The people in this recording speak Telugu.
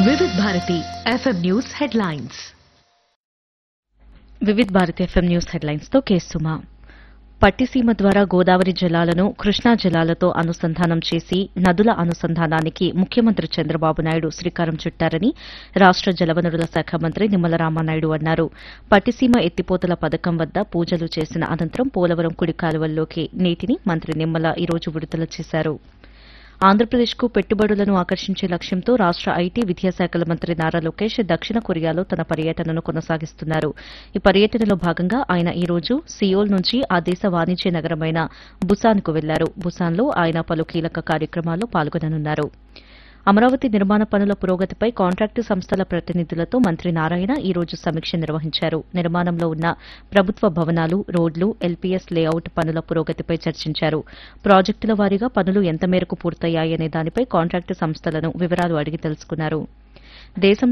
Vividh Bharati FM news headlines Vividh Bharati FM news headlines తో కేసుమా పట్టిసీమ ద్వారా గోదావరి జలాలను కృష్ణా జలాలతో అనుసంధానం చేసి నదుల అనుసంధానానికి ముఖ్యమంత్రి చంద్రబాబు నాయుడు శ్రీకారం చుట్టారని రాష్ట జలవనరుల శాఖ మంత్రి నిమ్మల రామానాయుడు అన్నారు పట్టిసీమ ఎత్తిపోతల పథకం వద్ద పూజలు చేసిన అనంతరం పోలవరం కుడి కాలువల్లోకి నీటిని మంత్రి నిమ్మల ఈ రోజు విడుదల చేశారు ఆంధ్రప్రదేశ్కు పెట్టుబడులను ఆకర్షించే లక్ష్యంతో రాష్ట ఐటీ విద్యాశాఖల మంత్రి నారా లోకేష్ దక్షిణ కొరియాలో తన పర్యటనను కొనసాగిస్తున్నారు ఈ పర్యటనలో భాగంగా ఆయన ఈ రోజు సియోల్ నుంచి ఆ దేశ వాణిజ్య నగరమైన బుసాన్కు వెళ్లారు బుసాన్లో ఆయన పలు కీలక కార్యక్రమాల్లో పాల్గొననున్నారు అమరావతి నిర్మాణ పనుల పురోగతిపై కాంట్రాక్టు సంస్థల ప్రతినిధులతో మంత్రి నారాయణ ఈ రోజు సమీక్ష నిర్వహించారు నిర్మాణంలో ఉన్న ప్రభుత్వ భవనాలు రోడ్లు ఎల్పీఎస్ లేఅవుట్ పనుల పురోగతిపై చర్చించారు ప్రాజెక్టుల వారీగా పనులు ఎంత మేరకు పూర్తయ్యాయనే దానిపై కాంట్రాక్టు సంస్థలను వివరాలు అడిగి తెలుసుకున్నారు దేశం